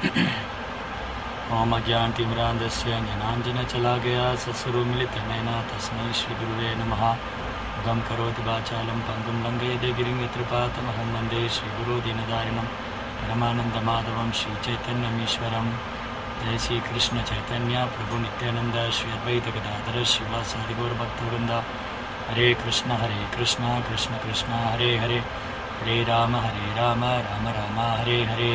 मम ज्ञानतिमिरान्धस्य ज्ञानाञ्जनचलाकया सत्स्वरूपमिलितनेन तस्मै श्रीगुरुवे नमः गं करोति वाचालं पङ्गुं लङ्घयते गिरिं यत्रपातमहं वन्दे श्रीगुरो दीनदारिणं परमानन्दमाधवं श्रीचैतन्यमीश्वरं जय श्रीकृष्णचैतन्य प्रभु नित्यानन्द श्री अद्वैतगदाधर शिवासादिगौरभक्तवृन्द हरे कृष्ण हरे कृष्ण कृष्ण कृष्ण हरे हरे हरे राम हरे राम राम राम हरे हरे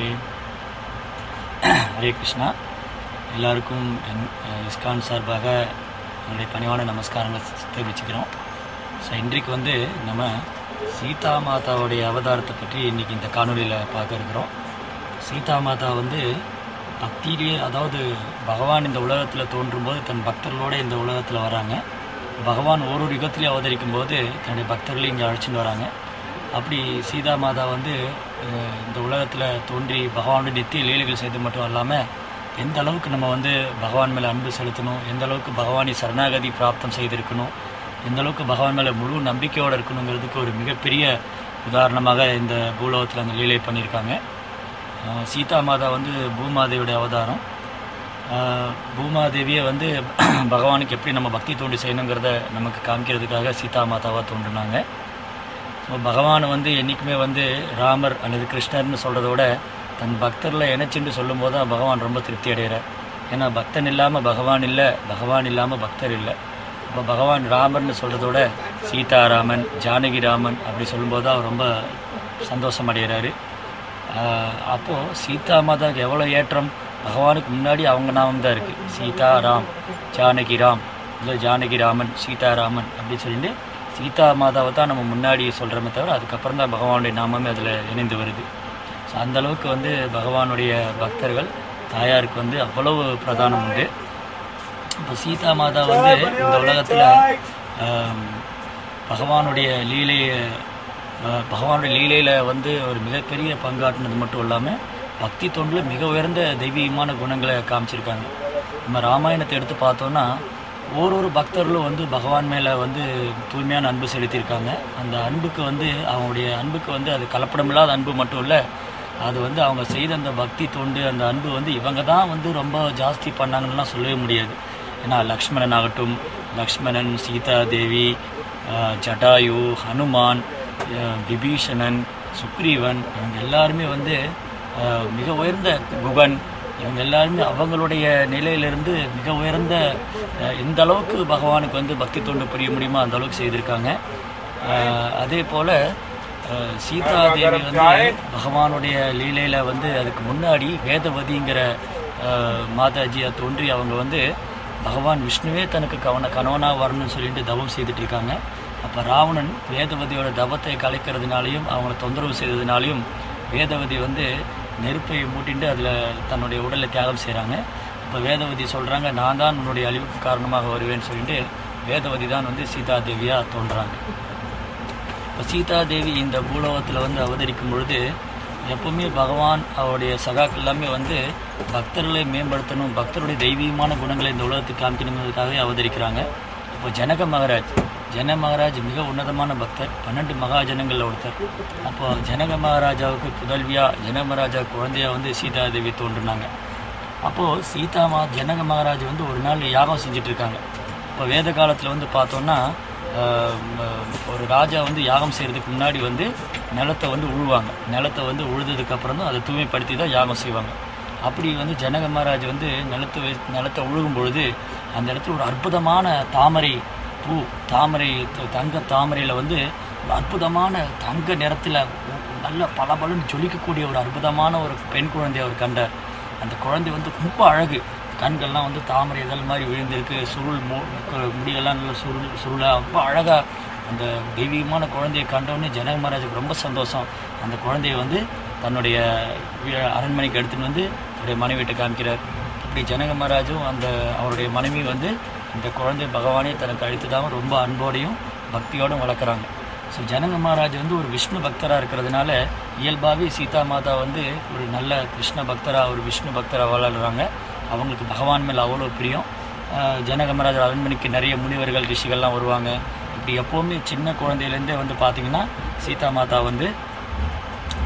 ஹரே கிருஷ்ணா எல்லாருக்கும் என் அஹ், இஸ்கான் சார்பாக என்னுடைய பணிவான நமஸ்காரங்களை தெரிவிச்சுக்கிறோம் ஸோ இன்றைக்கு வந்து நம்ம சீதா மாதாவுடைய அவதாரத்தை பற்றி இன்னைக்கு இந்த காணொளியில் பார்க்க இருக்கிறோம் சீதா மாதா வந்து பக்தியிலேயே அதாவது பகவான் இந்த உலகத்தில் தோன்றும் போது தன் பக்தர்களோடு இந்த உலகத்தில் வராங்க பகவான் ஒரு ஒரு யுகத்திலையும் அவதரிக்கும் போது தன்னுடைய பக்தர்களையும் இங்கே அழைச்சிட்டு வராங்க அப்படி சீதா மாதா வந்து அஹ், இந்த உலகத்தில் தோன்றி பகவானுடைய நித்திய லீலைகள் செய்து மட்டும் இல்லாமல் எந்த அளவுக்கு நம்ம வந்து பகவான் மேலே அன்பு செலுத்தணும் எந்த அளவுக்கு பகவானை சரணாகதி பிராப்தம் செய்திருக்கணும் எந்த அளவுக்கு பகவான் மேலே முழு நம்பிக்கையோடு இருக்கணுங்கிறதுக்கு ஒரு மிகப்பெரிய உதாரணமாக இந்த பூலோகத்தில் அந்த லீலை பண்ணியிருக்காங்க அஹ், சீதா மாதா வந்து பூமாதேவியோட அவதாரம் ஆஹ் பூமாதேவியை வந்து பகவானுக்கு எப்படி நம்ம பக்தி தோண்டி செய்யணுங்கிறத நமக்கு காமிக்கிறதுக்காக சீதா மாதாவாக தோன்றினாங்க ஸோ பகவான் வந்து என்றைக்குமே வந்து ராமர் அல்லது கிருஷ்ணர்னு சொல்கிறத விட தன் பக்தர்களை இணைச்சின்னு சொல்லும்போது தான் பகவான் ரொம்ப திருப்தி அடைகிறார் ஏன்னா பக்தன் இல்லாமல் பகவான் இல்லை பகவான் இல்லாமல் பக்தர் இல்லை இப்போ பகவான் ராமர்னு சொல்கிறத விட சீதாராமன் ஜானகி ராமன் அப்படி சொல்லும்போது தான் அவர் ரொம்ப சந்தோஷம் அடைகிறாரு ஆஹ் அப்போ சீதா மாதாவுக்கு எவ்வளோ ஏற்றம் பகவானுக்கு முன்னாடி அவங்க நாமம் தான் இருக்குது சீதா ராம் ஜானகி ராம் இல்லை ஜானகி ராமன் சீதாராமன் அப்படின்னு சொல்லிட்டு சீதா மாதாவை தான் நம்ம முன்னாடி சொல்கிறோமே தவிர அதுக்கப்புறம் தான் பகவானுடைய நாமமே அதில் இணைந்து வருது ஸோ அந்த அளவுக்கு வந்து பகவானுடைய பக்தர்கள் தாயாருக்கு வந்து அவ்வளவு பிரதானம் உண்டு இப்போ சீதா மாதா வந்து இந்த உலகத்தில் பகவானுடைய லீலையை அஹ், பகவானுடைய லீலையில் வந்து ஒரு மிகப்பெரிய பங்காற்றினது மட்டும் இல்லாமல் பக்தி தொண்டில் மிக உயர்ந்த தெய்வீகமான குணங்களை காமிச்சிருக்காங்க நம்ம ராமாயணத்தை எடுத்து பார்த்தோன்னா ஒரு ஒரு பக்தர்களும் வந்து பகவான் மேலே வந்து தூய்மையான அன்பு செலுத்தியிருக்காங்க அந்த அன்புக்கு வந்து அவங்களுடைய அன்புக்கு வந்து அது கலப்படமில்லாத அன்பு மட்டும் இல்லை அது வந்து அவங்க செய்த அந்த பக்தி தொண்டு அந்த அன்பு வந்து இவங்க தான் வந்து ரொம்ப ஜாஸ்தி பண்ணாங்கன்னுலாம் சொல்லவே முடியாது ஏன்னா லக்ஷ்மணன் ஆகட்டும் லக்ஷ்மணன் சீதா தேவி ஆஹ், ஜடாயு ஹனுமான் ஆஹ், விபீஷணன் சுக்ரீவன் இவங்க எல்லாருமே வந்து ஆஹ், மிக உயர்ந்த குகன் இவங்க எல்லாருமே அவங்களுடைய நிலையிலிருந்து மிக உயர்ந்த ஆஹ், எந்த அளவுக்கு பகவானுக்கு வந்து பக்தி தொண்டு புரிய முடியுமோ அந்த அளவுக்கு செய்திருக்காங்க ஆஹ், அதே போல் அஹ் சீதா தேவி வந்து பகவானுடைய லீலையில வந்து அதுக்கு முன்னாடி வேதவதிங்கிற அஹ், மாதாஜியா தோன்றி அவங்க வந்து பகவான் விஷ்ணுவே தனக்கு கவன கணவனாக வரணும்னு சொல்லிட்டு தவம் செய்துட்டு இருக்காங்க அப்போ ராவணன் வேதவதியோட தவத்தை கலைக்கிறதுனாலையும் அவங்கள தொந்தரவு செய்ததுனாலையும் வேதவதி வந்து நெருப்பை மூட்டிட்டு அதில் தன்னுடைய உடலை தியாகம் செய்கிறாங்க அப்போ வேதவதி சொல்கிறாங்க நான் தான் உன்னுடைய அழிவுக்கு காரணமாக வருவேன்னு சொல்லிட்டு வேதவதி தான் வந்து சீதா தேவியாக தோன்றாங்க இப்போ சீதாதேவி இந்த பூலோகத்தில் வந்து அவதரிக்கும் பொழுது எப்பவுமே பகவான் அவருடைய சகாக்கள் எல்லாமே வந்து பக்தர்களை மேம்படுத்தணும் பக்தருடைய தெய்வீகமான குணங்களை இந்த உலகத்துக்கு காமிக்கணுங்கிறதுக்காகவே அவதரிக்கிறாங்க இப்போ ஜனக மகாராஜ் ஜன மகாராஜ் மிக உன்னதமான பக்தர் பன்னெண்டு மகாஜனங்களில் ஒருத்தர் அப்போ ஜனக மகாராஜாவுக்கு புதல்வியா ஜனக மகாராஜா குழந்தையா வந்து சீதாதேவி தோன்றினாங்க அப்போது சீதா மா ஜனக மகாராஜ் வந்து ஒரு நாள் யாகம் செஞ்சுட்டு இருக்காங்க இப்போ வேத காலத்தில் வந்து பார்த்தோன்னா ஆஹ், ம- ஒரு ராஜா வந்து யாகம் செய்கிறதுக்கு முன்னாடி வந்து நிலத்தை வந்து உழுவாங்க நிலத்தை வந்து உழுததுக்கு அப்புறம் தான் அதை தூய்மைப்படுத்தி தான் யாகம் செய்வாங்க அப்படி வந்து ஜனக மகாராஜ் வந்து நிலத்தை வை- நிலத்தை உழுகும் பொழுது அந்த இடத்துல ஒரு அற்புதமான தாமரை பூ தாமரை த- தங்க தாமரையில் வந்து ஒரு அற்புதமான தங்க நிறத்தில் நல்ல பளபளன்னு ஜொலிக்கக்கூடிய ஒரு அற்புதமான ஒரு பெண் குழந்தையை அவர் கண்டார் அந்த குழந்தை வந்து ரொம்ப அழகு கண்கள்லாம் வந்து தாமரை இதழ் மாதிரி விழுந்திருக்கு சுருள் மு க- முடியெல்லாம் நல்ல சுருள் சுருளாக ரொம்ப அழகாக அந்த தெய்வீகமான குழந்தையை கண்டவுடனே ஜனக மகாராஜுக்கு ரொம்ப சந்தோஷம் அந்த குழந்தையை வந்து தன்னுடைய வீ- அரண்மனைக்கு எடுத்துன்னு வந்து தன்னுடைய மனைவிட்ட காமிக்கிறார் இப்படி ஜனக மகாராஜும் அந்த அவருடைய மனைவி வந்து இந்த குழந்தை பகவானே தனக்கு அழித்ததாக ரொம்ப அன்போடையும் பக்தியோடும் வளர்க்குறாங்க ஸோ ஜனக மகாராஜ் வந்து ஒரு விஷ்ணு பக்தராக இருக்கிறதுனால இயல்பாகவே சீதா மாதா வந்து ஒரு நல்ல கிருஷ்ண பக்தராக ஒரு விஷ்ணு பக்தராக வளர்கிறாங்க அவங்களுக்கு பகவான் மேலே அவ்வளோ பிரியம் ஆஹ் ஜனக மகாராஜ் அரண்மனைக்கு நிறைய முனிவர்கள் ரிஷிகள்லாம் வருவாங்க இப்படி எப்போவுமே சின்ன குழந்தையிலேருந்தே வந்து பார்த்திங்கன்னா சீதா மாதா வந்து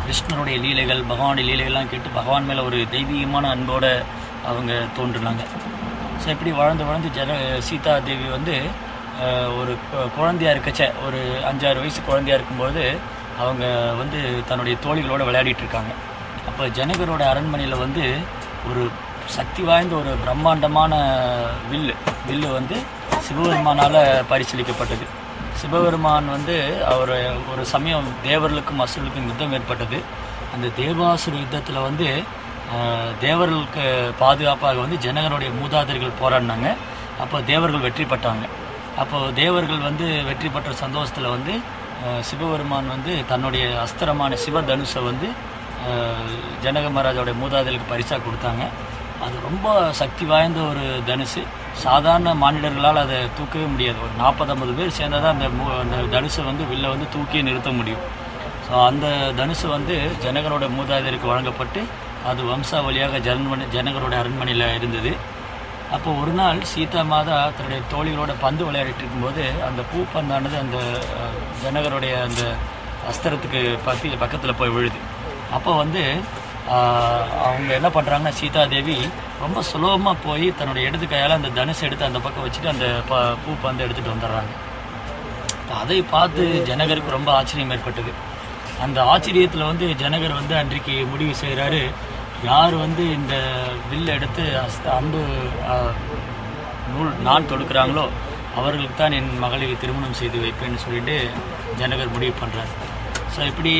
கிருஷ்ணருடைய லீலைகள் பகவானுடைய லீலைகள்லாம் கேட்டு பகவான் மேலே ஒரு தெய்வீகமான அன்போட அவங்க தோன்றுனாங்க ஸோ இப்படி வளர்ந்து வளர்ந்து ஜன சீதா தேவி வந்து அஹ், ஒரு கு- குழந்தையா இருக்கச்ச ஒரு அஞ்சாறு வயசு குழந்தையா இருக்கும்போது அவங்க வந்து தன்னுடைய தோழிகளோட விளையாடிட்டு இருக்காங்க அப்போ ஜனகரோட அரண்மனையில் வந்து ஒரு சக்தி வாய்ந்த ஒரு பிரம்மாண்டமான வில்லு வில்லு வந்து சிவபெருமானால் பரிசீலிக்கப்பட்டது சிவபெருமான் வந்து அவர் ஒரு சமயம் தேவர்களுக்கும் அசுரர்களுக்கும் யுத்தம் ஏற்பட்டது அந்த தேவாசுர யுத்தத்தில் வந்து ஆஹ், தேவர்களுக்கு பாதுகாப்பாக வந்து ஜனகருடைய மூதாதையர்கள் போராடினாங்க அப்போ தேவர்கள் வெற்றி பெற்றாங்க அப்போ தேவர்கள் வந்து வெற்றி பெற்ற சந்தோஷத்தில் வந்து ஆஹ், சிவபெருமான் வந்து தன்னுடைய அஸ்திரமான சிவதனுஷை வந்து ஆஹ், ஜனக மகாராஜாவுடைய மூதாதையர்களுக்கு பரிசாக கொடுத்தாங்க அது ரொம்ப சக்தி வாய்ந்த ஒரு தனுசு சாதாரண மானிடர்களால் அதை தூக்கவே முடியாது ஒரு நாற்பது ஐம்பது பேர் சேர்ந்தால் தான் அந்த மு- அந்த தனுசை வந்து வில்ல வந்து தூக்கியே நிறுத்த முடியும் ஸோ அந்த தனுசு வந்து ஜனகரோட மூதாதையருக்கு வழங்கப்பட்டு அது வம்சாவளியாக ஜனமணி ஜனகரோட அரண்மனையில் இருந்தது அப்போ ஒரு நாள் சீதா மாதா தன்னுடைய தோழிகளோட பந்து விளையாடிட்டு இருக்கும்போது அந்த பூ பந்தானது அந்த அஹ், ஜனகருடைய அந்த அஸ்திரத்துக்கு பத்தி பக்கத்தில் போய் விழுது அப்போ வந்து ஆஹ், அவங்க என்ன பண்ணுறாங்கன்னா சீதா தேவி ரொம்ப சுலபமாக போய் தன்னுடைய இடது கையால் அந்த தனுசை எடுத்து அந்த பக்கம் வச்சுட்டு அந்த ப பூ பந்தை எடுத்துகிட்டு வந்துடுறாங்க அப்ப அதை பார்த்து ஜனகருக்கு ரொம்ப ஆச்சரியம் ஏற்பட்டது அந்த ஆச்சரியத்தில் வந்து ஜனகர் வந்து அன்றைக்கு முடிவு செய்கிறாரு யார் வந்து இந்த வில்லை எடுத்து அஸ்த- அம்பு ஆ, நூல் நான் தொடுக்கிறாங்களோ அவர்களுக்கு தான் என் மகளை திருமணம் செய்து வைப்பேன்னு சொல்லிட்டு ஜனகர் முடிவு பண்ணுறார் ஸோ இப்படி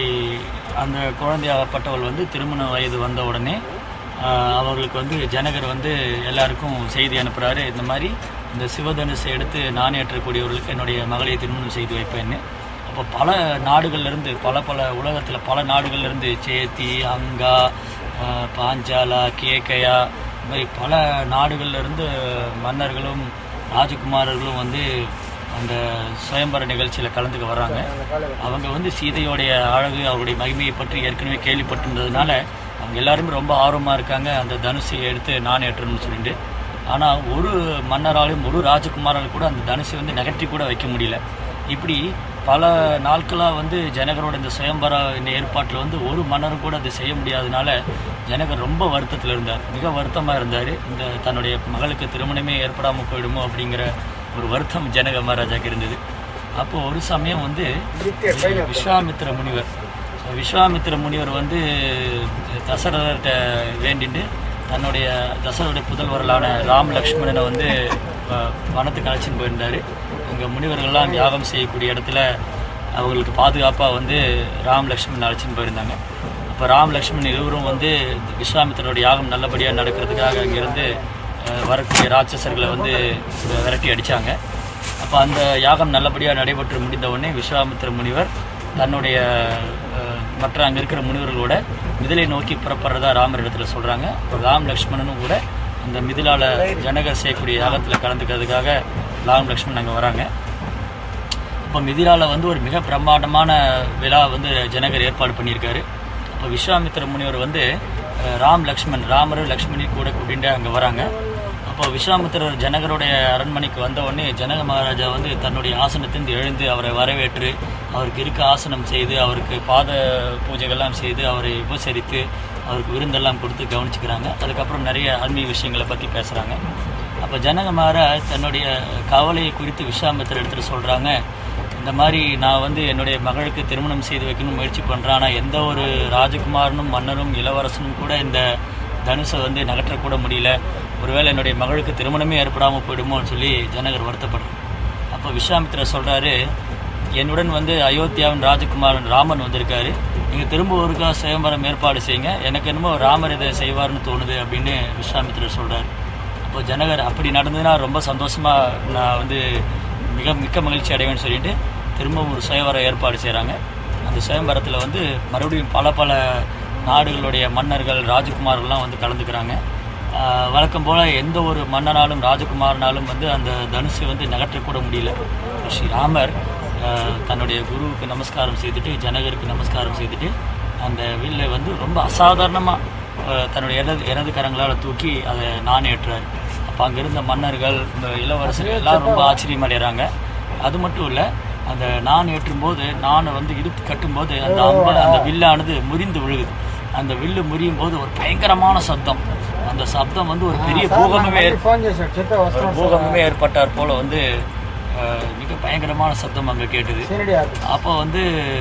அந்த குழந்தையாகப்பட்டவள் வந்து திருமண வயது வந்த உடனே ஆஹ் அவர்களுக்கு வந்து ஜனகர் வந்து எல்லாருக்கும் செய்தி அனுப்புகிறாரு இந்த மாதிரி இந்த சிவதனுசை எடுத்து நான் ஏற்றக்கூடியவர்களுக்கு என்னுடைய மகளை திருமணம் செய்து வைப்பேன்னு அப்போ பல நாடுகள்ல இருந்து பல பல உலகத்தில் பல நாடுகள்ல இருந்து சேத்தி அங்கா ஆஹ் பாஞ்சாலா கேக்கையா இந்த மாதிரி பல நாடுகள்ல இருந்து மன்னர்களும் ராஜகுமாரர்களும் வந்து அந்த சுயம்பர நிகழ்ச்சியில் கலந்துக்க வர்றாங்க அவங்க வந்து சீதையோடைய அழகு அவருடைய மகிமையை பற்றி ஏற்கனவே கேள்விப்பட்டிருந்ததுனால அவங்க எல்லாருமே ரொம்ப ஆர்வமாக இருக்காங்க அந்த தனுசை எடுத்து நான் ஏற்றணும்னு சொல்லிட்டு ஆனால் ஒரு மன்னராலும் ஒரு ராஜகுமாராலும் கூட அந்த தனுசை வந்து நகர்த்தி கூட வைக்க முடியல இப்படி பல நாட்களாக வந்து ஜனகரோட இந்த சுயம்பர இந்த ஏற்பாட்டில் வந்து ஒரு மன்னரும் கூட அதை செய்ய முடியாதனால ஜனகர் ரொம்ப வருத்தத்தில் இருந்தார் மிக வருத்தமாக இருந்தார் இந்த தன்னுடைய மகளுக்கு திருமணமே ஏற்படாமல் போயிடுமோ அப்படிங்கிற ஒரு வருத்தம் ஜனக மகாராஜாக்கு இருந்தது அப்போ ஒரு சமயம் வந்து விஸ்வாமித்திர முனிவர் So, விஸ்வாமித்திர முனிவர் வந்து தசரதர்கிட்ட வேண்டிட்டு தன்னுடைய தசரருடைய புதல்வர்களான ராம் லக்ஷ்மணனை வந்து அஹ், வனத்துக்கு அழைச்சின்னு போயிருந்தார் அங்கே முனிவர்கள்லாம் யாகம் செய்யக்கூடிய இடத்துல அவங்களுக்கு பாதுகாப்பாக வந்து ராம் லக்ஷ்மணன் அழைச்சின்னு போயிருந்தாங்க அப்போ ராம் லக்ஷ்மணன் இருவரும் வந்து விஸ்வாமித்திரோட யாகம் நல்லபடியாக நடக்கிறதுக்காக அங்கிருந்து அஹ், வரக்கூடிய ராட்சசர்களை வந்து விரட்டி அடித்தாங்க அப்போ அந்த யாகம் நல்லபடியாக நடைபெற்று முடிந்த உடனே விஸ்வாமித்திர முனிவர் தன்னுடைய அஹ், மற்ற அங்கே இருக்கிற முனிவர்களோட மிதிலை நோக்கி புறப்படுறதா ராமர் இடத்துல சொல்கிறாங்க இப்போ ராம் லக்ஷ்மணனும் கூட அந்த மிதிலால ஜனகர் செய்யக்கூடிய யாகத்தில் கலந்துக்கிறதுக்காக ராம் லக்ஷ்மணன் அங்கே வராங்க இப்போ மிதிலால வந்து ஒரு மிக பிரம்மாண்டமான விழா வந்து ஜனகர் ஏற்பாடு பண்ணியிருக்காரு அப்போ விஸ்வாமித்திர முனிவர் வந்து அஹ், ராம் லக்ஷ்மண் ராமர் லக்ஷ்மணி கூட கூட்டிட்டு அங்கே வராங்க அப்போ விஸ்வாமித்திரர் ஜனகருடைய அரண்மனைக்கு வந்த உடனே ஜனக மகாராஜா வந்து தன்னுடைய ஆசனத்திலிருந்து எழுந்து அவரை வரவேற்று அவருக்கு இருக்க ஆசனம் செய்து அவருக்கு பாத பூஜைகள்லாம் செய்து அவரை உபசரித்து அவருக்கு விருந்தெல்லாம் கொடுத்து கவனிச்சுக்கிறாங்க அதுக்கப்புறம் நிறைய ஆன்மீக விஷயங்களை பற்றி பேசுகிறாங்க அப்போ ஜனக மகாராஜ் தன்னுடைய கவலையை குறித்து விஸ்வாமித்திர இடத்துல சொல்கிறாங்க இந்த மாதிரி நான் வந்து என்னுடைய மகளுக்கு திருமணம் செய்து வைக்கணும் முயற்சி பண்ணுறேன் ஆனால் எந்த ஒரு ராஜகுமாரனும் மன்னரும் இளவரசனும் கூட இந்த தனுஷை வந்து நகற்றக்கூட முடியல ஒருவேளை என்னுடைய மகளுக்கு திருமணமே ஏற்படாமல் போயிடுமோன்னு சொல்லி ஜனகர் வருத்தப்படுறார் அப்போ விஸ்வாமித்திரர் சொல்கிறாரு என்னுடன் வந்து அயோத்தியாவின் ராஜகுமாரன் ராமன் வந்திருக்காரு நீங்கள் திரும்ப ஒருக்கா சுயம்பரம் ஏற்பாடு செய்யுங்க எனக்கு என்னமோ ராமர் இதை செய்வார்னு தோணுது அப்படின்னு விஸ்வாமித்திரர் சொல்கிறார் அப்போ ஜனகர் அப்படி நடந்ததுன்னா ரொம்ப சந்தோஷமாக நான் வந்து மிக மிக்க மகிழ்ச்சி அடைவேன்னு சொல்லிட்டு திரும்பவும் ஒரு சுயவர ஏற்பாடு செய்கிறாங்க அந்த சுயம்பரத்தில் வந்து மறுபடியும் பல பல நாடுகளுடைய மன்னர்கள் ராஜகுமார்கள்லாம் வந்து கலந்துக்கிறாங்க ஆஹ் வழக்கம் போல் எந்த ஒரு மன்னனாலும் ராஜகுமாரனாலும் வந்து அந்த தனுசை வந்து நகற்றக்கூட முடியல ஸ்ரீராமர் ஆஹ் தன்னுடைய குருவுக்கு நமஸ்காரம் செய்துட்டு ஜனகருக்கு நமஸ்காரம் செய்துட்டு அந்த வில்லை வந்து ரொம்ப அசாதாரணமாக தன்னுடைய இடது இடது கரங்களால் தூக்கி அதை நான் ஏற்றுறாரு அப்போ அங்கே இருந்த மன்னர்கள் இந்த இளவரசர்கள் எல்லாம் ரொம்ப ஆச்சரியம் அடைகிறாங்க அது மட்டும் இல்லை அந்த நான் ஏற்றும்போது நான் வந்து இழுத்து கட்டும்போது அந்த அம்பு அந்த வில்லானது முறிந்து விழுகுது அந்த வில்லு முறியும் போது ஒரு பயங்கரமான சப்தம் அந்த சப்தம் வந்து ஒரு பெரிய பூகம்பமே ஏற்- ఫోన్ చేశాడు చెప్పే ஒரு వస్తున్నాడు பூகம்பமே ஏற்பட்டார் போல வந்து அஹ், மிக பயங்கரமான சப்தம் அங்கே கேட்டுது సీనియర్ ఆఫీస్ அப்போ வந்து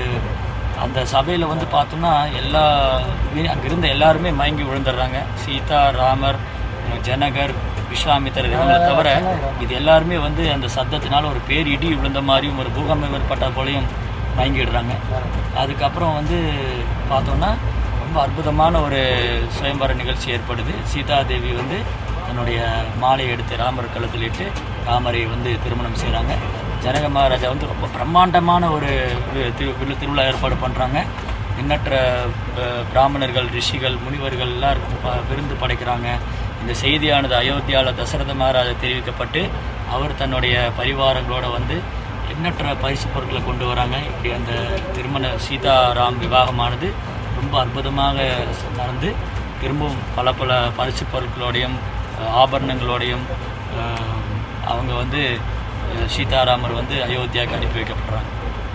அந்த சபையில் வந்து பார்த்தோம்னா எல்லா அங்கே இருந்த எல்லாருமே மயங்கி விழுந்துடுறாங்க சீதா ராமர் ஜனகர் விஸ்வாமித்திரர் இவங்களை தவிர இது எல்லாருமே வந்து அந்த சத்தத்தினால ஒரு பேர் இடி விழுந்த மாதிரியும் ஒரு பூகம்பம் ஏற்பட்ட போலையும் மயங்கிடுறாங்க அதுக்கப்புறம் வந்து பார்த்தோம்னா ரொம்ப அற்புதமான ஒரு சுயம்பர நிகழ்ச்சி ஏற்படுது சீதா தேவி வந்து தன்னுடைய மாலையை எடுத்து ராமர் கழுத்தில் இட்டு ராமரை வந்து திருமணம் செய்கிறாங்க ஜனக மகாராஜா வந்து ரொம்ப பிரம்மாண்டமான ஒரு வி- திரு விழு- திருவிழா ஏற்பாடு பண்ணுறாங்க எண்ணற்ற அஹ், பிராமணர்கள் ரிஷிகள் முனிவர்கள் எல்லாருக்கும் ப- விருந்து படைக்கிறாங்க இந்த செய்தியானது அயோத்தியாவில் தசரத மகாராஜா தெரிவிக்கப்பட்டு அவர் தன்னுடைய பரிவாரங்களோட வந்து எண்ணற்ற பரிசு பொருட்களை கொண்டு வராங்க இப்படி அந்த திருமண சீதாராம் விவாகமானது ரொம்ப அற்புதமாக நடந்து திரும்பவும் பல பல பரிசு பொருட்களோடையும் அஹ், ஆபரணங்களோடையும் அஹ், அவங்க வந்து அஹ், சீதாராமர் வந்து அயோத்தியாவுக்கு அனுப்பி வைக்கப்படுறாங்க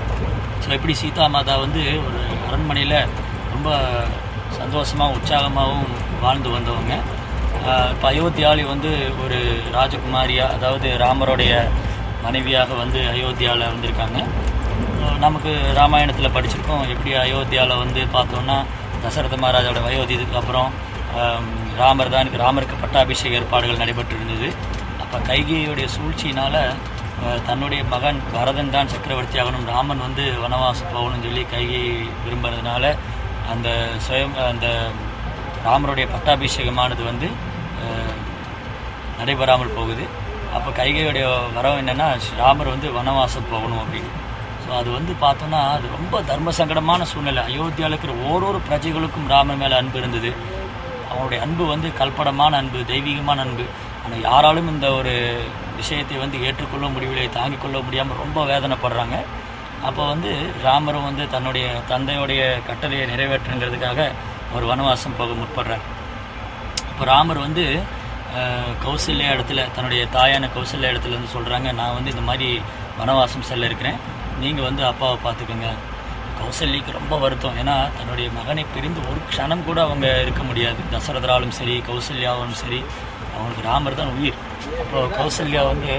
ஸோ இப்படி சீதா மாதா வந்து ஒரு அரண்மனையில் ரொம்ப சந்தோஷமாகவும் உற்சாகமாகவும் வாழ்ந்து வந்தவங்க இப்போ அயோத்தியாவில் வந்து ஒரு ராஜகுமாரியா அதாவது ராமருடைய மனைவியாக வந்து அயோத்தியாவில் வந்திருக்காங்க அஹ் நமக்கு ராமாயணத்தில் படிச்சிருக்கோம் எப்படி அயோத்தியாவில் வந்து பார்த்தோம்னா தசரத மகாராஜாவோட வயோதியத்துக்கு அப்புறம் ஆம், ராமர் தான் ராமருக்கு பட்டாபிஷேக ஏற்பாடுகள் நடைபெற்று இருந்தது அப்போ கைகேயுடைய சூழ்ச்சியினால அஹ், தன்னுடைய மகன் பரதன் தான் சக்கரவர்த்தி ஆகணும் ராமன் வந்து வனவாசம் போகணும்னு சொல்லி கைகை விரும்புறதுனால அந்த சுயம் அந்த ராமருடைய பட்டாபிஷேகமானது வந்து அஹ், நடைபெறாமல் போகுது அப்போ கைகையுடைய வரவு என்னன்னா ராமர் வந்து வனவாசம் போகணும் அப்படின்னு ஸோ அது வந்து பார்த்தோன்னா அது ரொம்ப தர்ம சங்கடமான சூழ்நிலை அயோத்தியாவில் இருக்கிற ஓரொரு பிரஜைகளுக்கும் ராமர் மேலே அன்பு இருந்தது அவனுடைய அன்பு வந்து கல்படமான அன்பு தெய்வீகமான அன்பு ஆனால் யாராலும் இந்த ஒரு விஷயத்தை வந்து ஏற்றுக்கொள்ள முடியவில்லை தாங்கிக் கொள்ள முடியாமல் ரொம்ப வேதனைப்படுறாங்க அப்போ வந்து ராமரும் வந்து தன்னுடைய தந்தையுடைய கட்டளையை நிறைவேற்றுங்கிறதுக்காக ஒரு வனவாசம் போக முற்படுறார் இப்போ ராமர் வந்து அஹ், கௌசல்யா இடத்துல தன்னுடைய தாயான கௌசல்யா இடத்துல வந்து சொல்கிறாங்க நான் வந்து இந்த மாதிரி வனவாசம் செல்ல இருக்கிறேன் நீங்கள் வந்து அப்பாவை பார்த்துக்கோங்க கௌசல்யக்கு ரொம்ப வருத்தம் ஏன்னா தன்னுடைய மகனை பிரிந்து ஒரு க்ஷணம் கூட அவங்க இருக்க முடியாது தசரதராலும் சரி கௌசல்யாவும் சரி அவங்களுக்கு ராமர் தான் உயிர் அப்போ கௌசல்யா வந்து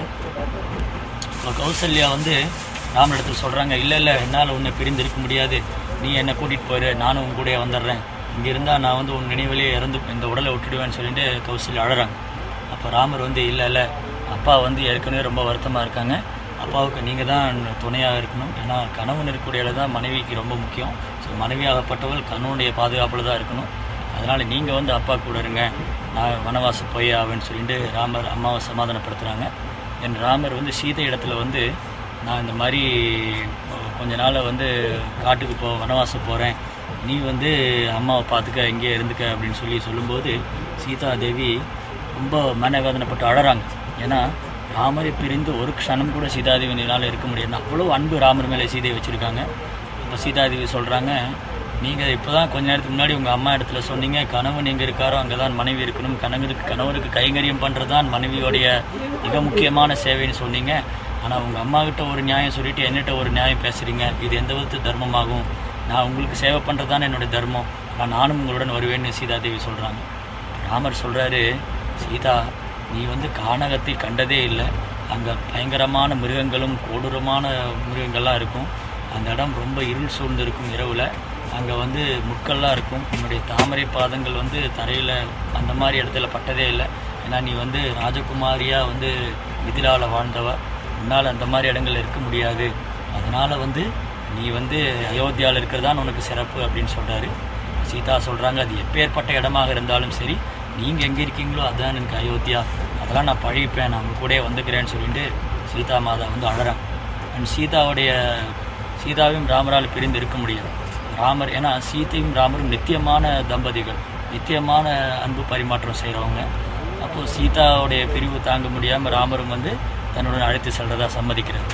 இப்போ கௌசல்யா வந்து ராமனிடத்தில் சொல்கிறாங்க இல்லை இல்லை என்னால் உன்னை பிரிந்து இருக்க முடியாது நீ என்னை கூட்டிகிட்டு போயிரு நானும் உன் கூடயே வந்துடுறேன் இங்கே இருந்தால் நான் வந்து உன் நினைவிலேயே இறந்து இந்த உடலை விட்டுடுவேன்னு சொல்லிட்டு கௌசல்யா அழறாங்க அப்போ ராமர் வந்து இல்லை இல்லை அப்பா வந்து ஏற்கனவே ரொம்ப வருத்தமாக இருக்காங்க அப்பாவுக்கு நீங்கள் தான் துணையாக இருக்கணும் ஏன்னா கணவன் இருக்கக்கூடிய இடம் தான் மனைவிக்கு ரொம்ப முக்கியம் ஸோ மனைவியாகப்பட்டவள் கணவனுடைய பாதுகாப்பில் தான் இருக்கணும் அதனால் நீங்கள் வந்து அப்பா கூட இருங்க நான் வனவாசம் போய் ஆவேன்னு சொல்லிட்டு ராமர் அம்மாவை சமாதானப்படுத்துகிறாங்க என் ராமர் வந்து சீதை இடத்துல வந்து நான் இந்த மாதிரி அஹ், கொஞ்ச நாள் வந்து காட்டுக்கு போ வனவாசம் போகிறேன் நீ வந்து அம்மாவை பார்த்துக்க இங்கே இருந்துக்க அப்படின்னு சொல்லி சொல்லும்போது சீதா தேவி ரொம்ப மனவேதனைப்பட்டு அழறாங்க ஏன்னா ராமரை பிரிந்து ஒரு க்ஷணம் கூட சீதாதேவினால இருக்க முடியாது அவ்வளோ அன்பு ராமர் மேலே சீதையை வச்சுருக்காங்க இப்போ சீதாதேவி சொல்கிறாங்க நீங்கள் இப்போ தான் கொஞ்ச நேரத்துக்கு முன்னாடி உங்கள் அம்மா இடத்துல சொன்னீங்க கணவன் எங்கே இருக்காரோ அங்கே தான் மனைவி இருக்கணும் கணவருக்கு கணவருக்கு கைங்கரியம் பண்ணுறது தான் மனைவியோடைய மிக முக்கியமான சேவைன்னு சொன்னீங்க ஆனால் உங்கள் அம்மா கிட்ட ஒரு நியாயம் சொல்லிட்டு என்னிட்ட ஒரு நியாயம் பேசுகிறீங்க இது எந்த விதத்து தர்மமாகும் நான் உங்களுக்கு சேவை பண்ணுறது தான் என்னுடைய தர்மம் ஆனால் நானும் உங்களுடன் வருவேன்னு சீதாதேவி சொல்கிறாங்க ராமர் சொல்கிறாரு சீதா நீ வந்து கானகத்தில் கண்டதே இல்லை அங்கே பயங்கரமான மிருகங்களும் கொடூரமான மிருகங்கள்லாம் இருக்கும் அந்த இடம் ரொம்ப இருள் சூழ்ந்து இருக்கும் இரவில் அங்கே வந்து முட்கள்லாம் இருக்கும் உன்னுடைய தாமரை பாதங்கள் வந்து தரையில் அந்த மாதிரி இடத்துல பட்டதே இல்லை ஏன்னா நீ வந்து ராஜகுமாரியாக வந்து மிதிலாவில் வாழ்ந்தவ உன்னால் அந்த மாதிரி இடங்கள் இருக்க முடியாது அதனால் வந்து நீ வந்து அயோத்தியாவில் இருக்கிறதான் உனக்கு சிறப்பு அப்படின்னு சொல்கிறாரு சீதா சொல்கிறாங்க அது எப்பேற்பட்ட இடமாக இருந்தாலும் சரி நீங்கள் எங்கே இருக்கீங்களோ அதுதான் எனக்கு அயோத்தியா அதெல்லாம் நான் பழகிப்பேன் நான் உங்க கூடயே வந்துக்கிறேன்னு சொல்லிட்டு சீதா மாதா வந்து அழறாங்க அண்ட் சீதாவுடைய சீதாவையும் ராமரால் பிரிந்து இருக்க முடியாது ராமர் ஏன்னா சீதையும் ராமரும் நித்தியமான தம்பதிகள் நித்தியமான அன்பு பரிமாற்றம் செய்கிறவங்க அப்போது சீதாவுடைய பிரிவு தாங்க முடியாமல் ராமரும் வந்து தன்னுடன் அழைத்து செல்றதா சம்மதிக்கிறார்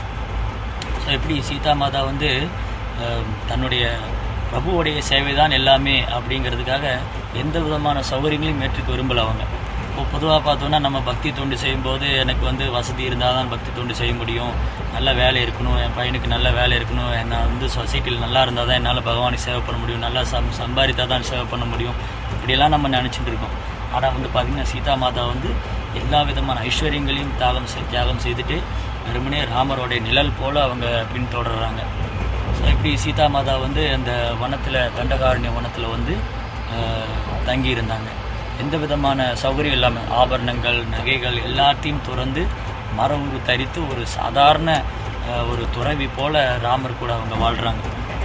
ஸோ எப்படி சீதா மாதா வந்து அஹ், தன்னுடைய பிரபுவுடைய சேவை தான் எல்லாமே அப்படிங்கிறதுக்காக எந்த விதமான சௌகரியங்களையும் ஏற்றுக்க விரும்பல அவங்க இப்போ பொதுவாக பார்த்தோன்னா நம்ம பக்தி தொண்டு செய்யும்போது எனக்கு வந்து வசதி இருந்தால் தான் பக்தி தொண்டு செய்ய முடியும் நல்ல வேலை இருக்கணும் என் பையனுக்கு நல்ல வேலை இருக்கணும் நான் வந்து சொசைட்டியில் நல்லா இருந்தால் தான் என்னால் பகவானை சேவை பண்ண முடியும் நல்லா சம் சம்பாதித்தா தான் சேவை பண்ண முடியும் இப்படியெல்லாம் நம்ம நினச்சிட்டு இருக்கோம் ஆனால் வந்து பார்த்திங்கன்னா சீதா மாதா வந்து எல்லா விதமான ஐஸ்வர்யங்களையும் தியாகம் செய் தியாகம் செய்துட்டு வெறுமனே ராமரோடைய நிழல் போல் அவங்க பின்தொடர்றாங்க ஸோ இப்படி சீதா மாதா வந்து அந்த வனத்தில் தண்டகாரண்ய வனத்தில் வந்து ஆஹ், தங்கி இருந்தாங்க எந்த விதமான சௌகரியம் இல்லாமல் ஆபரணங்கள் நகைகள் எல்லாத்தையும் துறந்து மர உரு தரித்து ஒரு சாதாரண ஆஹ், ஒரு துறவி போல ராமர் கூட அவங்க வாழ்கிறாங்க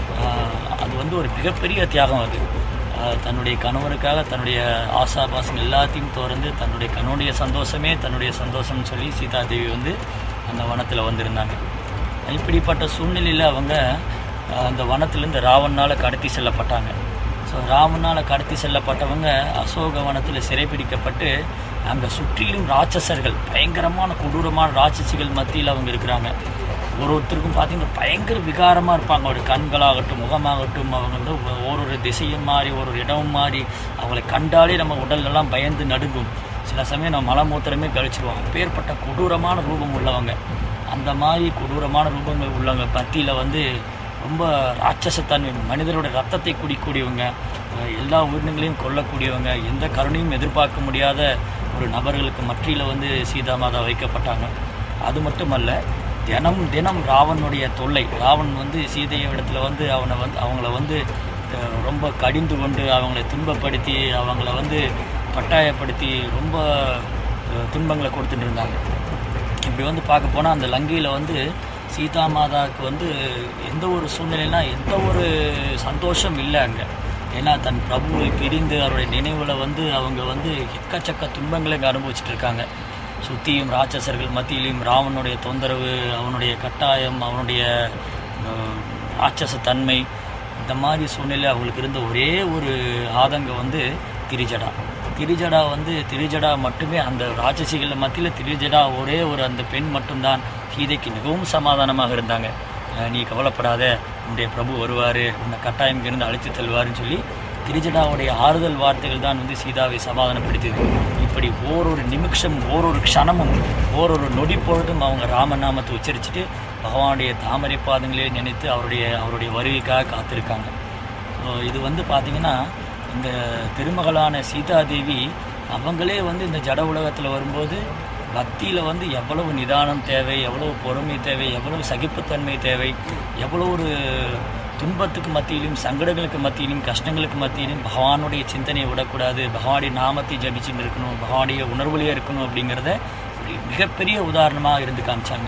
அது வந்து ஒரு மிகப்பெரிய தியாகம் அது ஆஹ், தன்னுடைய கணவருக்காக தன்னுடைய ஆசாபாசம் எல்லாத்தையும் திறந்து தன்னுடைய கணவனுடைய சந்தோஷமே தன்னுடைய சந்தோஷம்னு சொல்லி சீதாதேவி வந்து அந்த வனத்தில் வந்திருந்தாங்க இப்படிப்பட்ட சூழ்நிலையில் அவங்க அஹ், அந்த வனத்திலேருந்து ராவணனால் கடத்தி செல்லப்பட்டாங்க ஸோ ராவணனால் கடத்தி செல்லப்பட்டவங்க அசோக வனத்தில் சிறைப்பிடிக்கப்பட்டு அங்கே சுற்றிலும் ராட்சசர்கள் பயங்கரமான கொடூரமான ராட்சசிகள் மத்தியில் அவங்க இருக்கிறாங்க ஒரு ஒருத்தருக்கும் பார்த்தீங்கன்னா பயங்கர விகாரமாக இருப்பாங்க அவருடைய கண்களாகட்டும் முகமாகட்டும் அவங்க வந்து ஒரு ஒரு திசையும் மாறி ஒரு ஒரு இடமும் மாறி அவங்களை கண்டாலே நம்ம உடலெல்லாம் பயந்து நடுங்கும் சில சமயம் நம்ம மலமூத்திரமே கழிச்சிருவோம் அப்பேற்பட்ட கொடூரமான ரூபம் உள்ளவங்க அந்த மாதிரி கொடூரமான ரூபங்கள் உள்ளவங்க மத்தியில் வந்து ரொம்ப ராட்சசத்தன்மை மனிதரோட ரத்தத்தை குடிக்கூடியவங்க அஹ் எல்லா உயிரினங்களையும் கொல்லக்கூடியவங்க எந்த கருணையும் எதிர்பார்க்க முடியாத ஒரு நபர்களுக்கு மத்தியில் வந்து சீதா மாதா வைக்கப்பட்டாங்க அது மட்டுமல்ல தினம் தினம் ராவனுடைய தொல்லை ராவன் வந்து சீதையை இடத்துல வந்து அவனை வந்து அவங்கள வந்து அஹ், ரொம்ப கடிந்து கொண்டு அவங்களை துன்பப்படுத்தி அவங்கள வந்து கட்டாயப்படுத்தி ரொம்ப அஹ், துன்பங்களை கொடுத்துட்டு இருந்தாங்க இப்படி வந்து பார்க்க போனால் அந்த லங்கையில் வந்து சீதா மாதாவுக்கு வந்து எந்த ஒரு சூழ்நிலைனா எந்த ஒரு சந்தோஷம் இல்லை அங்கே ஏன்னா தன் பிரபுவை பிரிந்து அவருடைய நினைவில் வந்து அவங்க வந்து எக்கச்சக்க துன்பங்களை இங்கே அனுபவிச்சுட்டு இருக்காங்க சுற்றியும் ராட்சசர்கள் மத்தியிலையும் ராவனுடைய தொந்தரவு அவனுடைய கட்டாயம் அவனுடைய அஹ், ராட்சசத்தன்மை இந்த மாதிரி சூழ்நிலை அவங்களுக்கு இருந்த ஒரே ஒரு ஆதங்கம் வந்து திரிஜடா திரிஜடா வந்து திரிஜடா மட்டுமே அந்த ராட்சசிகள் மத்தியில் திரிஜடா ஒரே ஒரு அந்த பெண் மட்டும்தான் சீதைக்கு மிகவும் சமாதானமாக இருந்தாங்க அஹ் நீ கவலைப்படாத உன்னுடைய பிரபு வருவார் உன்னை கட்டாயம் இங்கிருந்து அழைத்து செல்வாருன்னு சொல்லி திரிஜடாவுடைய ஆறுதல் வார்த்தைகள் தான் வந்து சீதாவை சமாதானப்படுத்தியது இப்படி ஓரொரு நிமிஷம் ஓரொரு க்ஷணமும் ஓரொரு நொடி பொழுதும் அவங்க ராமநாமத்தை உச்சரிச்சுட்டு பகவானுடைய தாமரை பாதங்களே நினைத்து அவருடைய அவருடைய வருகைக்காக காத்திருக்காங்க ஸோ இது வந்து பார்த்திங்கன்னா இந்த திருமகளான சீதாதேவி அவங்களே வந்து இந்த ஜட உலகத்தில் வரும்போது பக்தியில் வந்து எவ்வளவு நிதானம் தேவை எவ்வளவு பொறுமை தேவை எவ்வளவு சகிப்புத்தன்மை தேவை எவ்வளோ ஒரு துன்பத்துக்கு மத்தியிலும் சங்கடங்களுக்கு மத்தியிலும் கஷ்டங்களுக்கு மத்தியிலும் பகவானுடைய சிந்தனையை விடக்கூடாது பகவானுடைய நாமத்தை ஜபிச்சுட்டு இருக்கணும் பகவானுடைய உணர்வுலேயே இருக்கணும் அப்படிங்கிறத ஒரு மிகப்பெரிய உதாரணமாக இருந்து காமிச்சாங்க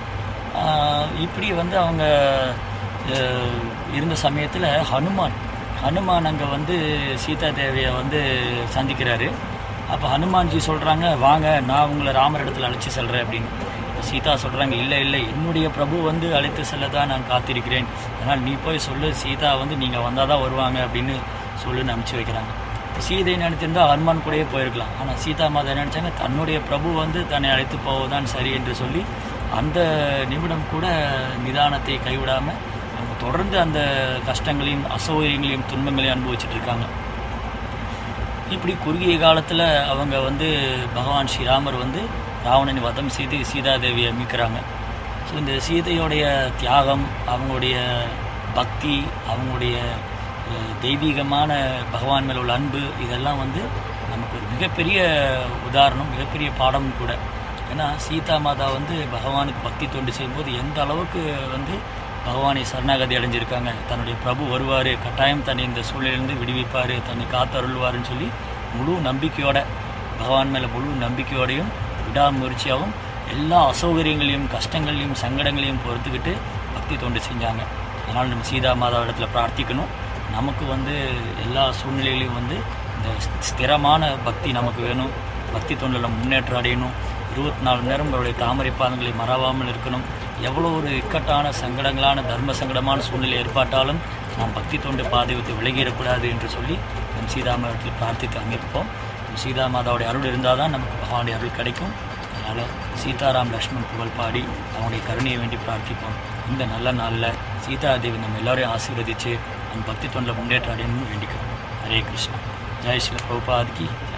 ஆஹ் இப்படி வந்து அவங்க அஹ், இருந்த சமயத்தில் ஹனுமான் ஹனுமான் அங்கே வந்து சீதா தேவியை வந்து சந்திக்கிறாரு அப்போ ஹனுமான்ஜி சொல்கிறாங்க வாங்க நான் உங்களை ராமர் இடத்துல அழைச்சி செல்கிறேன் அப்படின்னு அப்ப சீதா சொல்கிறாங்க இல்லை இல்லை என்னுடைய பிரபு வந்து அழைத்து செல்ல தான் நான் காத்திருக்கிறேன் அதனால் நீ போய் சொல்லு சீதா வந்து நீங்கள் வந்தால் தான் வருவாங்க அப்படின்னு சொல்லுன்னு அனுப்பிச்சி வைக்கிறாங்க சீதை நினைத்திருந்தால் ஹனுமான் கூடயே போயிருக்கலாம் ஆனால் சீதா மாதா நினைச்சாங்க தன்னுடைய பிரபு வந்து தன்னை அழைத்து போவதுதான் சரி என்று சொல்லி அந்த நிமிடம் கூட நிதானத்தை கைவிடாமல் அவங்க தொடர்ந்து அந்த கஷ்டங்களையும் அசௌகரியங்களையும் துன்பங்களையும் அனுபவிச்சுட்டு இருக்காங்க இப்படி குறுகிய காலத்தில் அவங்க வந்து பகவான் ஸ்ரீராமர் வந்து ராவணனை வதம் செய்து சீதாதேவியை மீட்கிறாங்க ஸோ இந்த சீதையோடைய தியாகம் அவங்களுடைய பக்தி அவங்களுடைய அஹ், தெய்வீகமான பகவான் மேல உள்ள அன்பு இதெல்லாம் வந்து நமக்கு ஒரு மிகப்பெரிய உதாரணம் மிகப்பெரிய பாடம் கூட ஏன்னா சீதா மாதா வந்து பகவானுக்கு பக்தி தொண்டு செய்யும்போது எந்த அளவுக்கு வந்து பகவானை சரணாகதி அடைஞ்சிருக்காங்க தன்னுடைய பிரபு வருவார் கட்டாயம் தன்னை இந்த சூழ்நிலையிலிருந்து விடுவிப்பார் தன்னை காத்தருள்வாருன்னு சொல்லி முழு நம்பிக்கையோட பகவான் மேலே முழு நம்பிக்கையோடையும் விடாமுயற்சியாகவும் எல்லா அசௌகரியங்களையும் கஷ்டங்களையும் சங்கடங்களையும் பொறுத்துக்கிட்டு பக்தி தொண்டு செஞ்சாங்க அதனால் நம்ம சீதா மாதா இடத்துல பிரார்த்திக்கணும் நமக்கு வந்து எல்லா சூழ்நிலையிலையும் வந்து இந்த ஸ்திரமான பக்தி நமக்கு வேணும் பக்தி தொண்டில் நம்ம முன்னேற்றம் அடையணும் இருபத்தி நாலு நேரம் அவருடைய தாமரை பாதங்களை மறவாமல் இருக்கணும் எவ்வளோ ஒரு இக்கட்டான சங்கடங்களான தர்ம சங்கடமான சூழ்நிலை ஏற்பட்டாலும் நாம் பக்தி தொண்டு பாதை விட்டு விலகிடக்கூடாது என்று சொல்லி நம் சீதாமாவட்டத்தில் பிரார்த்தித்து அமைப்போம் நம் சீதா மாதாவுடைய அருள் இருந்தால் தான் நமக்கு பகவானுடைய அருள் கிடைக்கும் அதனால் சீதாராம் லக்ஷ்மண் புகழ் பாடி அவனுடைய கருணையை வேண்டி பிரார்த்திப்போம் இந்த நல்ல நாளில் சீதாதேவி நம்ம எல்லாரையும் ஆசீர்வதித்து அந்த பக்தி தொண்டில் முன்னேற்றம் அடையணும்னு வேண்டிக்கிறோம் ஹரே கிருஷ்ணா ஜெய் ஸ்ரீல பிரபுபாத் கி